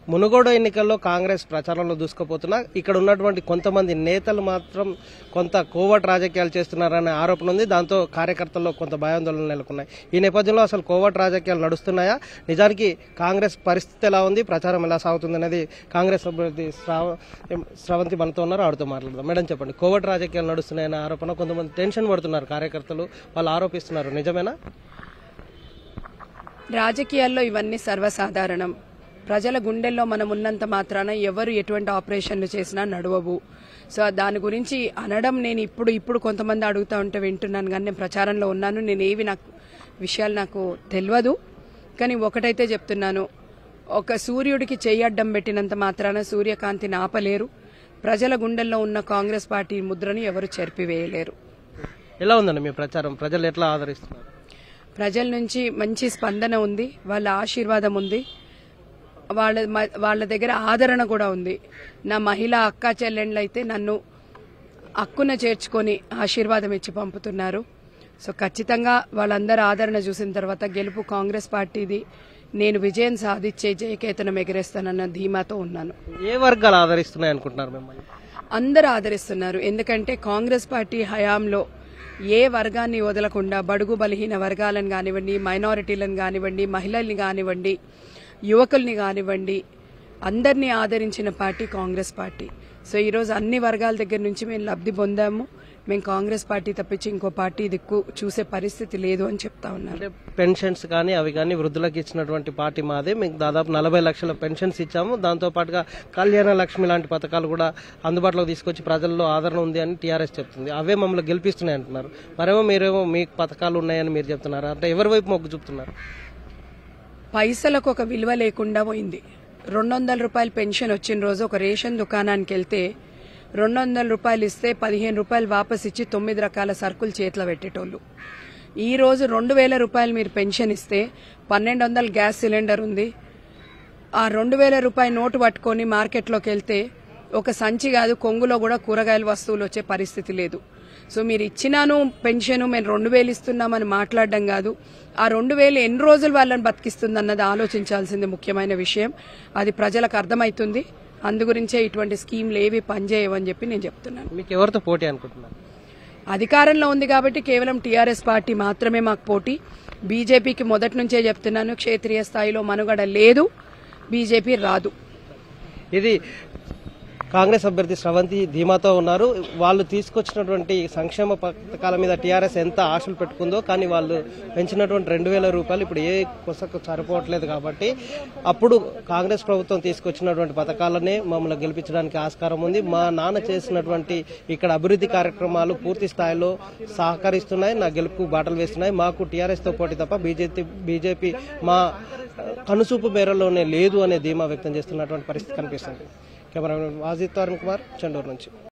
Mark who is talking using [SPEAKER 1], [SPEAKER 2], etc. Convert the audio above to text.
[SPEAKER 1] మునుగోడు ఎన్నికల్లో కాంగ్రెస్ ప్రచారంలో దూసుకుపోతున్నా ఇక్కడ ఉన్నటువంటి కొంతమంది నేతలు మాత్రం కొంత కోవట్ రాజకీయాలు చేస్తున్నారనే ఆరోపణ ఉంది దాంతో కార్యకర్తల్లో కొంత భయాందోళనలు నెలకొన్నాయి ఈ నేపథ్యంలో అసలు కోవట్ రాజకీయాలు నడుస్తున్నాయా నిజానికి కాంగ్రెస్ పరిస్థితి ఎలా ఉంది ప్రచారం ఎలా సాగుతుంది అనేది కాంగ్రెస్ అభ్యర్థి శ్రావ- స్రవంతి మనతో ఉన్నారు ఆవిడతో మాట్లాడదాం మేడం చెప్పండి కోవట్ రాజకీయాలు నడుస్తున్నాయనే ఆరోపణ కొంతమంది టెన్షన్ పడుతున్నారు కార్యకర్తలు వాళ్ళు ఆరోపిస్తున్నారు నిజమేనా
[SPEAKER 2] రాజకీయాల్లో ఇవన్నీ సర్వసాధారణం ప్రజల గుండెల్లో మనం ఉన్నంత మాత్రాన ఎవరు ఎటువంటి ఆపరేషన్లు చేసినా నడవవు సో దాని గురించి అనడం నేను ఇప్పుడు ఇప్పుడు కొంతమంది అడుగుతా ఉంటే వింటున్నాను కానీ నేను ప్రచారంలో ఉన్నాను నేను ఏవి నాకు విషయాలు నాకు తెలియదు కానీ ఒకటైతే చెప్తున్నాను ఒక సూర్యుడికి చెయ్యడ్డం పెట్టినంత మాత్రాన సూర్యకాంతిని ఆపలేరు ప్రజల గుండెల్లో ఉన్న కాంగ్రెస్ పార్టీ ముద్రను ఎవరు చెరిపివేయలేరు
[SPEAKER 1] ఎలా ఉందండి మీ ప్రచారం ప్రజలు ఎట్లా ఆదరిస్తున్నారు
[SPEAKER 2] ప్రజల నుంచి మంచి స్పందన ఉంది వాళ్ళ ఆశీర్వాదం ఉంది వాళ్ళ మ- వాళ్ళ దగ్గర ఆదరణ కూడా ఉంది నా మహిళా అక్క చెల్లెండ్లు అయితే నన్ను అక్కున చేర్చుకొని ఆశీర్వాదం ఇచ్చి పంపుతున్నారు సో ఖచ్చితంగా వాళ్ళందరూ ఆదరణ చూసిన తర్వాత గెలుపు కాంగ్రెస్ పార్టీది నేను విజయం సాధించే జయకేతనం ఎగరేస్తానన్న ధీమాతో ఉన్నాను
[SPEAKER 1] ఏ వర్గాలు ఆదరిస్తున్నాయి అనుకుంటున్నారు మిమ్మల్ని
[SPEAKER 2] అందరూ ఆదరిస్తున్నారు ఎందుకంటే కాంగ్రెస్ పార్టీ హయాంలో ఏ వర్గాన్ని వదలకుండా బడుగు బలహీన వర్గాలను కానివ్వండి మైనారిటీలను కానివ్వండి మహిళల్ని కానివ్వండి యువకుల్ని కానివ్వండి అందరినీ ఆదరించిన పార్టీ కాంగ్రెస్ పార్టీ సో ఈరోజు అన్ని వర్గాల దగ్గర నుంచి మేము లబ్ధి పొందాము మేము కాంగ్రెస్ పార్టీ తప్పించి ఇంకో పార్టీ దిక్కు చూసే పరిస్థితి లేదు అని చెప్తా ఉన్నారు
[SPEAKER 1] అంటే పెన్షన్స్ కానీ అవి కానీ వృద్ధులకు ఇచ్చినటువంటి పార్టీ మాదే మీకు దాదాపు నలభై లక్షల పెన్షన్స్ ఇచ్చాము దాంతో పాటుగా కళ్యాణ లక్ష్మి లాంటి పథకాలు కూడా అందుబాటులోకి తీసుకొచ్చి ప్రజల్లో ఆదరణ ఉంది అని టీఆర్ఎస్ చెప్తుంది అవే మమ్మల్ని గెలిపిస్తున్నాయి అంటున్నారు మరేమో మీరేమో మీకు పథకాలు ఉన్నాయని మీరు చెప్తున్నారు అంటే ఎవరి వైపు మొగ్గు చూపుతున్నారు
[SPEAKER 2] పైసలకు ఒక విలువ లేకుండా పోయింది రెండు వందల రూపాయలు పెన్షన్ వచ్చిన రోజు ఒక రేషన్ దుకాణానికి వెళ్తే రెండు వందల రూపాయలు ఇస్తే పదిహేను రూపాయలు వాపస్ ఇచ్చి తొమ్మిది రకాల సరుకులు చేతిలో పెట్టేటోళ్ళు ఈ రోజు రెండు వేల రూపాయలు మీరు పెన్షన్ ఇస్తే పన్నెండు వందల గ్యాస్ సిలిండర్ ఉంది ఆ రెండు వేల రూపాయల నోటు పట్టుకొని మార్కెట్లోకి వెళ్తే ఒక సంచి కాదు కొంగులో కూడా కూరగాయల వస్తువులు వచ్చే పరిస్థితి లేదు సో మీరు ఇచ్చినాను పెన్షన్ మేము రెండు వేలు ఇస్తున్నామని మాట్లాడడం కాదు ఆ రెండు వేలు ఎన్ని రోజులు వాళ్ళని బతికిస్తుంది అన్నది ఆలోచించాల్సింది ముఖ్యమైన విషయం అది ప్రజలకు అర్థమవుతుంది అందుగురించే ఇటువంటి స్కీమ్లు ఏవి పనిచేయవని చెప్పి నేను చెప్తున్నాను
[SPEAKER 1] మీకు ఎవరితో పోటీ అనుకుంటున్నారు
[SPEAKER 2] అధికారంలో ఉంది కాబట్టి కేవలం టీఆర్ఎస్ పార్టీ మాత్రమే మాకు పోటీ బీజేపీకి మొదటి నుంచే చెప్తున్నాను క్షేత్రీయ స్థాయిలో మనుగడ లేదు బీజేపీ రాదు
[SPEAKER 1] ఇది కాంగ్రెస్ అభ్యర్థి స్రవంతి ధీమాతో ఉన్నారు వాళ్ళు తీసుకొచ్చినటువంటి సంక్షేమ పథకాల మీద టీఆర్ఎస్ ఎంత ఆశలు పెట్టుకుందో కానీ వాళ్ళు పెంచినటువంటి రెండు వేల రూపాయలు ఇప్పుడు ఏ కొసకు సరిపోవట్లేదు కాబట్టి అప్పుడు కాంగ్రెస్ ప్రభుత్వం తీసుకొచ్చినటువంటి పథకాలనే మమ్మల్ని గెలిపించడానికి ఆస్కారం ఉంది మా నాన్న చేసినటువంటి ఇక్కడ అభివృద్ధి కార్యక్రమాలు పూర్తి స్థాయిలో సహకరిస్తున్నాయి నా గెలుపుకు బాటలు వేస్తున్నాయి మాకు టీఆర్ఎస్ తో పోటీ తప్ప బీజేపీ బీజేపీ మా కనుసూపు మేరలోనే లేదు అనే ధీమా వ్యక్తం చేస్తున్నటువంటి పరిస్థితి కనిపిస్తుంది కెమెరామెన్ వాజిత్ అరుణ్ కుమార్ చెండూరు నుంచి